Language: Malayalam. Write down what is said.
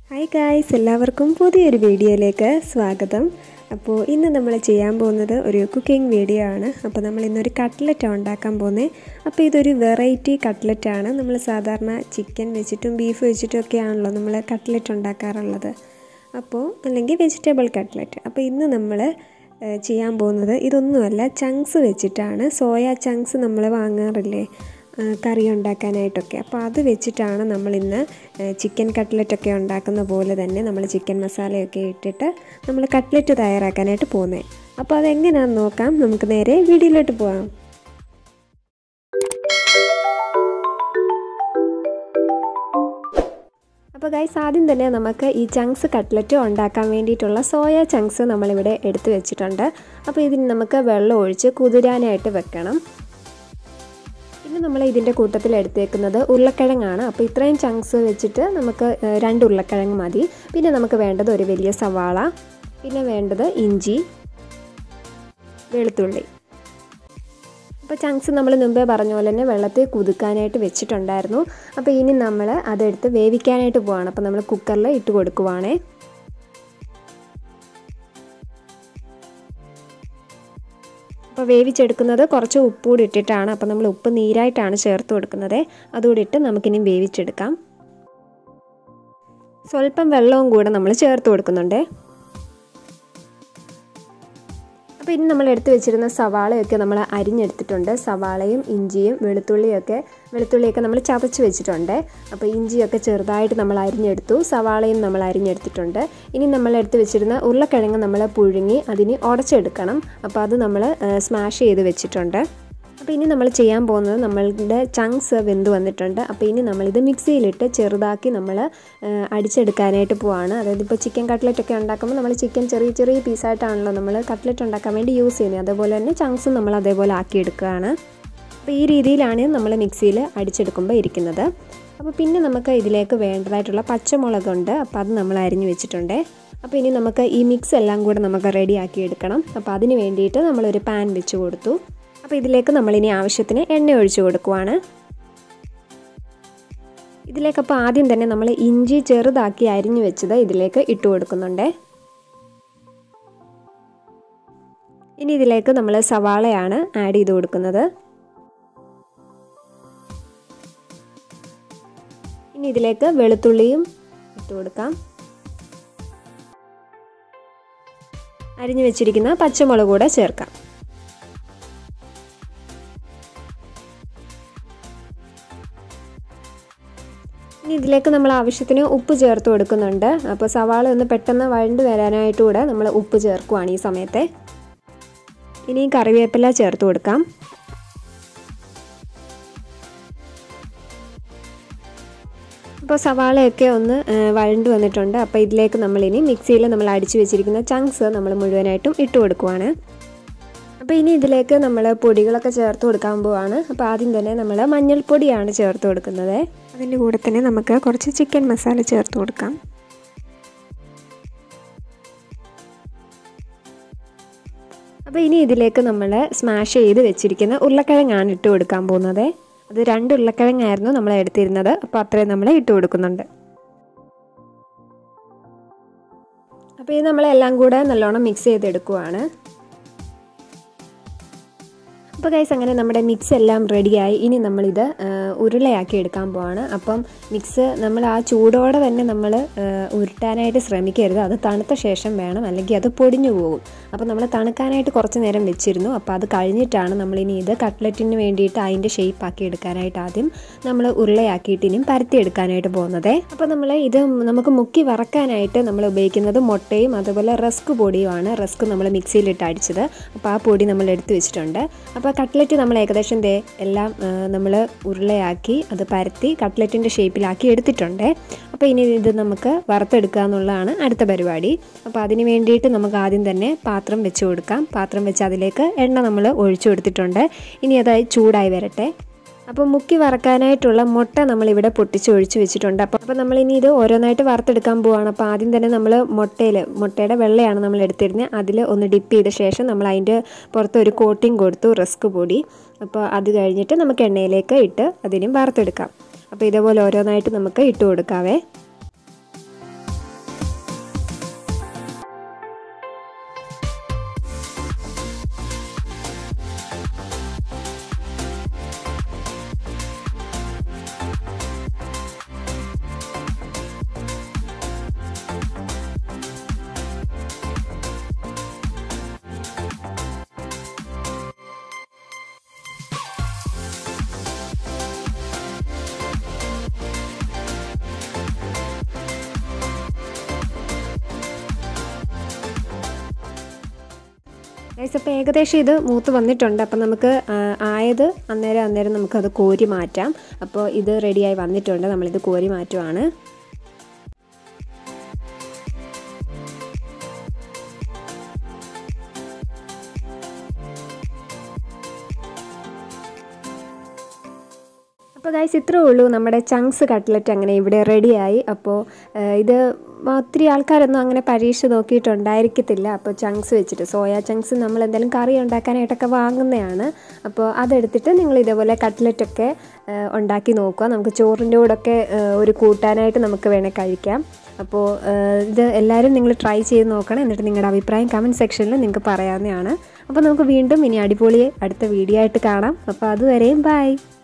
ഹായ് ഗായ്സ് എല്ലാവർക്കും പുതിയൊരു വീഡിയോയിലേക്ക് സ്വാഗതം അപ്പോൾ ഇന്ന് നമ്മൾ ചെയ്യാൻ പോകുന്നത് ഒരു കുക്കിംഗ് വീഡിയോ ആണ് അപ്പോൾ നമ്മൾ ഇന്നൊരു കട്ട്ലറ്റാണ് ഉണ്ടാക്കാൻ പോകുന്നത് അപ്പോൾ ഇതൊരു വെറൈറ്റി കട്ട്ലറ്റാണ് നമ്മൾ സാധാരണ ചിക്കൻ വെച്ചിട്ടും ബീഫ് വെച്ചിട്ടും ഒക്കെയാണല്ലോ നമ്മൾ കട്ട്ലറ്റ് ഉണ്ടാക്കാറുള്ളത് അപ്പോൾ അല്ലെങ്കിൽ വെജിറ്റബിൾ കട്ട്ലറ്റ് അപ്പോൾ ഇന്ന് നമ്മൾ ഏഹ്, ചെയ്യാൻ പോകുന്നത് ഇതൊന്നുമല്ല ചങ്ക്സ് വെച്ചിട്ടാണ് സോയ ചങ്ക്സ് നമ്മൾ വാങ്ങാറില്ലേ ആ, കറി ഉണ്ടാക്കാനായിട്ടൊക്കെ അപ്പോൾ അത് വെച്ചിട്ടാണ് നമ്മൾ ഇന്ന് ചിക്കൻ കട്ട്ലറ്റൊക്കെ ഉണ്ടാക്കുന്ന പോലെ തന്നെ നമ്മൾ ചിക്കൻ മസാലയൊക്കെ ഇട്ടിട്ട് നമ്മൾ കട്ട്ലറ്റ് തയ്യാറാക്കാനായിട്ട് പോകുന്നത് അപ്പോൾ അതെങ്ങനെയാണെന്ന് നോക്കാം നമുക്ക് നേരെ വീഡിയോയിലോട്ട് പോകാം അപ്പോൾ ഗൈസ് ആദ്യം തന്നെ നമുക്ക് ഈ ചങ്ക്സ് കട്ട്ലറ്റ് ഉണ്ടാക്കാൻ വേണ്ടിയിട്ടുള്ള സോയ ചങ്ക്സ് നമ്മളിവിടെ എടുത്തു വെച്ചിട്ടുണ്ട് അപ്പോൾ ഇതിന് നമുക്ക് വെള്ളം ഒഴിച്ച് കുതിരാനായിട്ട് വെക്കണം പിന്നെ നമ്മൾ ഇതിൻ്റെ കൂട്ടത്തിൽ എടുത്തേക്കുന്നത് ഉരുളക്കിഴങ്ങാണ് അപ്പോൾ ഇത്രയും ചങ്ക്സ് വെച്ചിട്ട് നമുക്ക് ഏഹ്, രണ്ട് ഉരുളക്കിഴങ്ങ് മതി പിന്നെ നമുക്ക് വേണ്ടത് ഒരു വലിയ സവാള പിന്നെ വേണ്ടത് ഇഞ്ചി വെളുത്തുള്ളി അപ്പോൾ ചങ്ക്സ് നമ്മൾ മുമ്പേ പറഞ്ഞ പോലെ തന്നെ വെള്ളത്തിൽ കുതുക്കാനായിട്ട് വെച്ചിട്ടുണ്ടായിരുന്നു അപ്പോൾ ഇനി നമ്മൾ അതെടുത്ത് വേവിക്കാനായിട്ട് പോവാണ് അപ്പോൾ നമ്മൾ കുക്കറിൽ ഇട്ട് കൊടുക്കുവാണേ അപ്പോൾ വേവിച്ചെടുക്കുന്നത് കുറച്ച് ഉപ്പ് കൂടി ഇട്ടിട്ടാണ് അപ്പോൾ നമ്മൾ ഉപ്പ് നീരായിട്ടാണ് ചേർത്ത് കൊടുക്കുന്നത് അതുകൂടി ഇട്ട് നമുക്കിനി വേവിച്ചെടുക്കാം സ്വല്പം വെള്ളവും കൂടെ നമ്മൾ ചേർത്ത് കൊടുക്കുന്നുണ്ട് അപ്പോൾ ഇനി നമ്മൾ എടുത്തു വെച്ചിരുന്ന സവാളയൊക്കെ നമ്മൾ അരിഞ്ഞെടുത്തിട്ടുണ്ട് സവാളയും ഇഞ്ചിയും വെളുത്തുള്ളിയൊക്കെ വെളുത്തുള്ളിയൊക്കെ നമ്മൾ ചതച്ച് വെച്ചിട്ടുണ്ട് അപ്പോൾ ഇഞ്ചിയൊക്കെ ചെറുതായിട്ട് നമ്മൾ അരിഞ്ഞെടുത്തു സവാളയും നമ്മൾ അരിഞ്ഞെടുത്തിട്ടുണ്ട് ഇനി നമ്മൾ എടുത്ത് വെച്ചിരുന്ന ഉരുളക്കിഴങ്ങ് നമ്മൾ പുഴുങ്ങി അതിന് ഉടച്ചെടുക്കണം അപ്പോൾ അത് നമ്മൾ സ്മാഷ് ചെയ്ത് വെച്ചിട്ടുണ്ട് അപ്പോൾ ഇനി നമ്മൾ ചെയ്യാൻ പോകുന്നത് നമ്മളുടെ ചങ്ക്സ് വെന്ത് വന്നിട്ടുണ്ട് അപ്പോൾ ഇനി നമ്മളിത് മിക്സിയിലിട്ട് ചെറുതാക്കി നമ്മൾ അടിച്ചെടുക്കാനായിട്ട് പോവാണ് അതായത് ഇപ്പോൾ ചിക്കൻ കട്ട്ലറ്റ് ഒക്കെ ഉണ്ടാക്കുമ്പോൾ നമ്മൾ ചിക്കൻ ചെറിയ ചെറിയ പീസായിട്ടാണല്ലോ നമ്മൾ കട്ട്ലറ്റ് ഉണ്ടാക്കാൻ വേണ്ടി യൂസ് ചെയ്യുന്നത് അതുപോലെ തന്നെ ചങ്ക്സും നമ്മൾ അതേപോലെ ആക്കിയെടുക്കുകയാണ് അപ്പോൾ ഈ രീതിയിലാണ് നമ്മൾ മിക്സിയിൽ അടിച്ചെടുക്കുമ്പോൾ ഇരിക്കുന്നത് അപ്പോൾ പിന്നെ നമുക്ക് ഇതിലേക്ക് വേണ്ടതായിട്ടുള്ള പച്ചമുളകുണ്ട് അപ്പോൾ അത് നമ്മൾ അരിഞ്ഞു വെച്ചിട്ടുണ്ട് അപ്പോൾ ഇനി നമുക്ക് ഈ മിക്സ് എല്ലാം കൂടെ നമുക്ക് റെഡിയാക്കി എടുക്കണം അപ്പോൾ അതിന് വേണ്ടിയിട്ട് നമ്മളൊരു പാൻ വെച്ച് കൊടുത്തു അപ്പോൾ ഇതിലേക്ക് നമ്മളിനി ആവശ്യത്തിന് എണ്ണ ഒഴിച്ചു കൊടുക്കുവാണ് ഇതിലേക്കപ്പോൾ ആദ്യം തന്നെ നമ്മൾ ഇഞ്ചി ചെറുതാക്കി അരിഞ്ഞു വെച്ചത് ഇതിലേക്ക് ഇട്ട് കൊടുക്കുന്നുണ്ട് ഇനി ഇതിലേക്ക് നമ്മൾ സവാളയാണ് ആഡ് ചെയ്ത് കൊടുക്കുന്നത് ഇനി ഇതിലേക്ക് വെളുത്തുള്ളിയും ഇട്ട് കൊടുക്കാം അരിഞ്ഞു വെച്ചിരിക്കുന്ന പച്ചമുളക് കൂടെ ചേർക്കാം ഇനി ഇതിലേക്ക് നമ്മൾ ആവശ്യത്തിന് ഉപ്പ് ചേർത്ത് കൊടുക്കുന്നുണ്ട് അപ്പോൾ സവാള ഒന്ന് പെട്ടെന്ന് വഴണ്ട് വരാനായിട്ട് കൂടെ നമ്മൾ ഉപ്പ് ചേർക്കുവാണ് ഈ സമയത്തെ ഇനി കറിവേപ്പില ചേർത്ത് കൊടുക്കാം അപ്പോൾ സവാളയൊക്കെ ഒന്ന് വഴണ്ട് വന്നിട്ടുണ്ട് അപ്പോൾ ഇതിലേക്ക് നമ്മളിനി മിക്സിയിൽ നമ്മൾ അടിച്ചു വെച്ചിരിക്കുന്ന ചങ്ക്സ് നമ്മൾ മുഴുവനായിട്ടും ഇട്ട് കൊടുക്കുവാണ് അപ്പോൾ ഇനി ഇതിലേക്ക് നമ്മൾ പൊടികളൊക്കെ ചേർത്ത് കൊടുക്കാൻ പോവാണ് അപ്പോൾ ആദ്യം തന്നെ നമ്മൾ മഞ്ഞൾപ്പൊടിയാണ് ചേർത്ത് കൊടുക്കുന്നത് അതിൻ്റെ കൂടെ തന്നെ നമുക്ക് കുറച്ച് ചിക്കൻ മസാല ചേർത്ത് കൊടുക്കാം അപ്പോൾ ഇനി ഇതിലേക്ക് നമ്മൾ സ്മാഷ് ചെയ്ത് വെച്ചിരിക്കുന്ന ഉരുളക്കിഴങ്ങാണ് ഇട്ട് കൊടുക്കാൻ പോകുന്നത് അത് രണ്ട് ഉരുളക്കിഴങ്ങായിരുന്നു നമ്മൾ എടുത്തിരുന്നത് അപ്പോൾ അത്രയും നമ്മൾ ഇട്ട് കൊടുക്കുന്നുണ്ട് അപ്പോൾ ഇത് നമ്മളെല്ലാം കൂടെ നല്ലോണം മിക്സ് ചെയ്തെടുക്കുവാണ് അപ്പോൾ ഗൈസ് അങ്ങനെ നമ്മുടെ മിക്സ് എല്ലാം റെഡിയായി ഇനി നമ്മളിത് ഉരുളയാക്കി എടുക്കാൻ പോവാണ് അപ്പം മിക്സ് നമ്മൾ ആ ചൂടോടെ തന്നെ നമ്മൾ ഉരുട്ടാനായിട്ട് ശ്രമിക്കരുത് അത് തണുത്ത ശേഷം വേണം അല്ലെങ്കിൽ അത് പൊടിഞ്ഞു പോകും അപ്പോൾ നമ്മൾ തണുക്കാനായിട്ട് കുറച്ച് നേരം വെച്ചിരുന്നു അപ്പോൾ അത് കഴിഞ്ഞിട്ടാണ് നമ്മളിനി ഇത് കട്ട്ലറ്റിന് വേണ്ടിയിട്ട് അതിൻ്റെ ഷേപ്പ് ആക്കി എടുക്കാനായിട്ട് ആദ്യം നമ്മൾ ഉരുളയാക്കിയിട്ട് ഇനിയും പരത്തി എടുക്കാനായിട്ട് പോകുന്നത് അപ്പോൾ നമ്മൾ ഇത് നമുക്ക് മുക്കി വറക്കാനായിട്ട് നമ്മൾ ഉപയോഗിക്കുന്നത് മുട്ടയും അതുപോലെ റസ്ക് പൊടിയുമാണ് റസ്ക് നമ്മൾ മിക്സിയിലിട്ട് അടിച്ചത് അപ്പോൾ ആ പൊടി നമ്മൾ എടുത്തു വെച്ചിട്ടുണ്ട് അപ്പോൾ കട്ട്ലറ്റ് നമ്മൾ ഏകദേശം ദേ എല്ലാം നമ്മൾ ഉരുളയാക്കി അത് പരത്തി കട്ട്ലറ്റിൻ്റെ ഷേപ്പിലാക്കി എടുത്തിട്ടുണ്ട് അപ്പോൾ ഇനി ഇത് നമുക്ക് വറുത്തെടുക്കുക എന്നുള്ളതാണ് അടുത്ത പരിപാടി അപ്പോൾ അതിന് വേണ്ടിയിട്ട് നമുക്ക് ആദ്യം തന്നെ പാത്രം വെച്ച് കൊടുക്കാം പാത്രം വെച്ച് അതിലേക്ക് എണ്ണ നമ്മൾ ഒഴിച്ചു കൊടുത്തിട്ടുണ്ട് ഇനി അത് ചൂടായി വരട്ടെ അപ്പോൾ മുക്കി വറക്കാനായിട്ടുള്ള മുട്ട നമ്മളിവിടെ പൊട്ടിച്ച് ഒഴിച്ച് വെച്ചിട്ടുണ്ട് അപ്പോൾ അപ്പോൾ നമ്മളിനി ഇത് ഓരോന്നായിട്ട് വറുത്തെടുക്കാൻ പോവാണ് അപ്പോൾ ആദ്യം തന്നെ നമ്മൾ മുട്ടയിൽ മുട്ടയുടെ വെള്ളയാണ് നമ്മൾ എടുത്തിരുന്നത് അതിൽ ഒന്ന് ഡിപ്പ് ചെയ്ത ശേഷം നമ്മൾ അതിൻ്റെ പുറത്ത് ഒരു കോട്ടിങ് കൊടുത്തു റസ്ക് പൊടി അപ്പോൾ അത് കഴിഞ്ഞിട്ട് നമുക്ക് എണ്ണയിലേക്ക് ഇട്ട് അതിനും വറുത്തെടുക്കാം അപ്പോൾ ഇതേപോലെ ഓരോന്നായിട്ട് നമുക്ക് ഇട്ട് കൊടുക്കാവേ ഗൈസ് അപ്പോൾ ഏകദേശം ഇത് മൂത്ത് വന്നിട്ടുണ്ട് അപ്പം നമുക്ക് ആ, ആയത് അന്നേരം അന്നേരം നമുക്കത് കോരി മാറ്റാം അപ്പോൾ ഇത് റെഡിയായി വന്നിട്ടുണ്ട് നമ്മളിത് കോരി മാറ്റുവാണ് അപ്പോൾ ഗൈസ് ഇത്രേ ഉള്ളൂ നമ്മുടെ ചങ്ക്സ് കട്ട്ലറ്റ് അങ്ങനെ ഇവിടെ റെഡിയായി അപ്പോൾ ഏഹ്, ഇത് ഒത്തിരി ആൾക്കാരൊന്നും അങ്ങനെ പരീക്ഷ നോക്കിയിട്ടുണ്ടായിരിക്കത്തില്ല അപ്പോൾ ചങ്ക്സ് വെച്ചിട്ട് സോയ ചങ്ക്സ് നമ്മൾ എന്തെങ്കിലും കറി ഉണ്ടാക്കാനായിട്ടൊക്കെ വാങ്ങുന്നതാണ് അപ്പോൾ അതെടുത്തിട്ട് നിങ്ങൾ ഇതേപോലെ കട്ട്ലറ്റൊക്കെ ഏഹ്, ഉണ്ടാക്കി നോക്കുക നമുക്ക് ചോറിൻ്റെ കൂടെയൊക്കെ ഏഹ്, ഒരു കൂട്ടാനായിട്ട് നമുക്ക് വേണേൽ കഴിക്കാം അപ്പോൾ ഏഹ്, ഇത് എല്ലാവരും നിങ്ങൾ ട്രൈ ചെയ്ത് നോക്കണം എന്നിട്ട് നിങ്ങളുടെ അഭിപ്രായം കമൻറ്റ് സെക്ഷനിൽ നിങ്ങൾക്ക് പറയാവുന്നതാണ് അപ്പോൾ നമുക്ക് വീണ്ടും ഇനി അടിപൊളി അടുത്ത വീഡിയോ ആയിട്ട് കാണാം അപ്പോൾ അതുവരെയും ബൈ